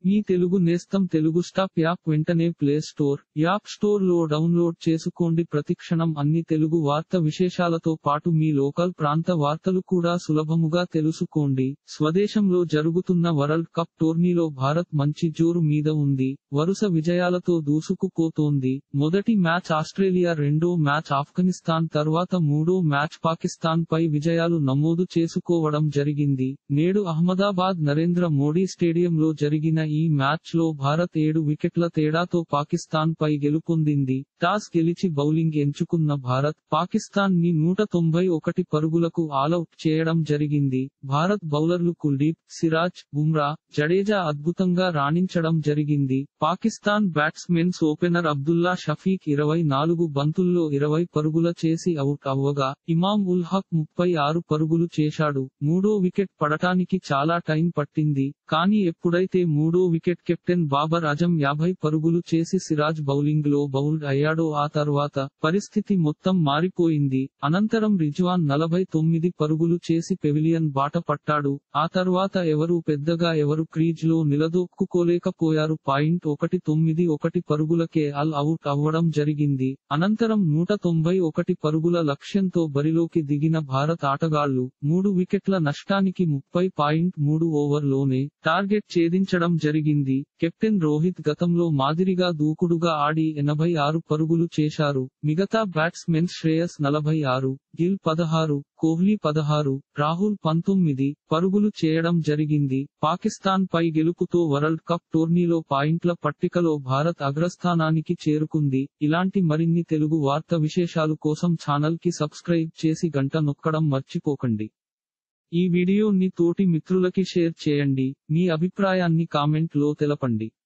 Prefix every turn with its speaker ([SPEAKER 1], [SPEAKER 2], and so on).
[SPEAKER 1] మీ తెలుగు నేస్తం Telugu stop app వెంటనే play store app store లో డౌన్లోడ్ చేసుకోండి ప్రతిక్షణం అన్ని తెలుగు వార్త విశేషాలతో పాటు మీ లోకల్ ప్రాంత వార్తలు కూడా సులభముగా తెలుసుకోండి స్వదేశంలో జరుగుతున్న వరల్డ్ కప్ టోర్నీలో భారత్ మంచి జోరు మీద ఉంది వరుస విజయాలతో దూసుకుపోతోంది మొదటి మ్యాచ్ ఆస్ట్రేలియా రెండో మ్యాచ్ ఆఫ్ఘనిస్తాన్ తర్వాత మూడో మ్యాచ్ పాకిస్తాన్ పై విజయాలు నమోదు చేసుకోవడం జరిగింది నేడు అహ్మదాబాద్ నరేంద్ర మోడీ స్టేడియంలో జరిగిన ఈ మ్యాచ్ లో భారత్ ఏడు వికెట్ల తేడాతో పాకిస్తాన్ పై గెలుపొందింది టాస్ గెలిచి బౌలింగ్ ఎంచుకున్న భారత్ పాకిస్తాన్ ని నూట తొంభై ఒకటి పరుగులకు ఆలౌట్ చేయడం జరిగింది భారత్ బౌలర్లు కుల్దీప్ సిరాజ్ బుమ్రా జడేజా అద్భుతంగా రాణించడం జరిగింది పాకిస్తాన్ బ్యాట్స్మెన్స్ ఓపెనర్ అబ్దుల్లా షఫీక్ ఇరవై నాలుగు బంతుల్లో ఇరవై పరుగుల చేసి అవుట్ అవ్వగా ఇమాం ఉల్ హక్ ముప్పై ఆరు పరుగులు చేశాడు మూడో వికెట్ పడటానికి చాలా టైం పట్టింది కానీ ఎప్పుడైతే మూడో వికెట్ కెప్టెన్ బాబర్ అజం యాభై పరుగులు చేసి సిరాజ్ బౌలింగ్ లో బౌల్డ్ అయ్యాడో ఆ తర్వాత పరిస్థితి మొత్తం మారిపోయింది అనంతరం రిజ్వాన్ నలభై తొమ్మిది పరుగులు చేసి పెవిలియన్ బాట పట్టాడు ఆ తర్వాత ఎవరు పెద్దగా ఎవరు క్రీజ్ లో నిలదొక్కుకోలేకపోయారు పాయింట్ ఒకటి తొమ్మిది ఒకటి పరుగులకే ఆల్ అవుట్ అవ్వడం జరిగింది అనంతరం నూట తొంభై ఒకటి పరుగుల లక్ష్యంతో బరిలోకి దిగిన భారత్ ఆటగాళ్లు మూడు వికెట్ల నష్టానికి ముప్పై పాయింట్ మూడు ఓవర్లోనే టార్గెట్ ఛేదించడం జరిగింది కెప్టెన్ రోహిత్ గతంలో మాదిరిగా దూకుడుగా ఆడి ఎనభై ఆరు పరుగులు చేశారు మిగతా బ్యాట్స్మెన్ శ్రేయస్ నలభై ఆరు గిల్ పదహారు కోహ్లీ పదహారు రాహుల్ పంతొమ్మిది పరుగులు చేయడం జరిగింది పాకిస్తాన్ పై గెలుపుతో వరల్డ్ కప్ టోర్నీలో పాయింట్ల పట్టికలో భారత్ అగ్రస్థానానికి చేరుకుంది ఇలాంటి మరిన్ని తెలుగు వార్త విశేషాలు కోసం ఛానల్ కి సబ్స్క్రైబ్ చేసి గంట నొక్కడం మర్చిపోకండి ఈ వీడియోని తోటి మిత్రులకి షేర్ చేయండి మీ అభిప్రాయాన్ని కామెంట్ లో తెలపండి